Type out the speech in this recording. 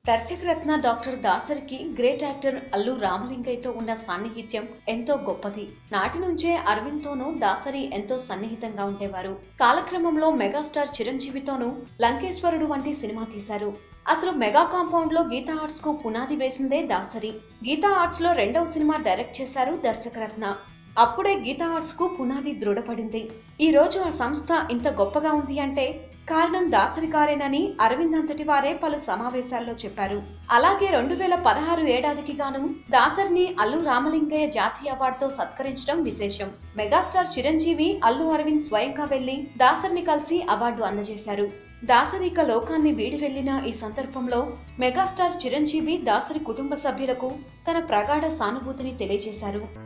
దర్శకరత్న doctor దాసరికి great actor Allu రామలింగయ్యతో ఉన్న సాన్నిహిత్యం ఎంతో గొప్పది నాటి నుంచే అరవింద్తోనూ దాసరి ఎంతో సన్నిహితంగా ఉండేవారు కాలక్రమంలో మెగాస్టార్ చిరంజీవితోనూ లంకేశ్వరుడు వంటి సినిమా తీశారు అసలు మెగా కాంపౌండ్ లో గీతా ఆర్ట్స్ కు పునాది వేసిందే దాసరి గీతా ఆర్ట్స్ లో రెండవ సినిమా డైరెక్ట్ చేశారు దర్శకరత్న అప్పుడే గీతా ఆర్ట్స్ కు పునాది దృఢపడింది ఈ రోజు ఆ సంస్థ ఇంత గొప్పగా ఉంది అంటే కారణం దాసరి గారేనని అరవింద్ అంతటి వారే పలు సమావేశాల్లో చెప్పారు అలాగే రెండు వేల పదహారు ఏడాదికి గాను దాసరిని అల్లు రామలింగయ్య జాతీయ అవార్డుతో సత్కరించడం విశేషం మెగాస్టార్ చిరంజీవి అల్లు అరవింద్ స్వయంగా వెళ్లి దాసరిని కలిసి అవార్డు అందజేశారు దాసరి ఇక లోకాన్ని వీడి వెళ్లిన ఈ సందర్భంలో మెగాస్టార్ చిరంజీవి దాసరి కుటుంబ సభ్యులకు తన ప్రగాఢ సానుభూతిని తెలియజేశారు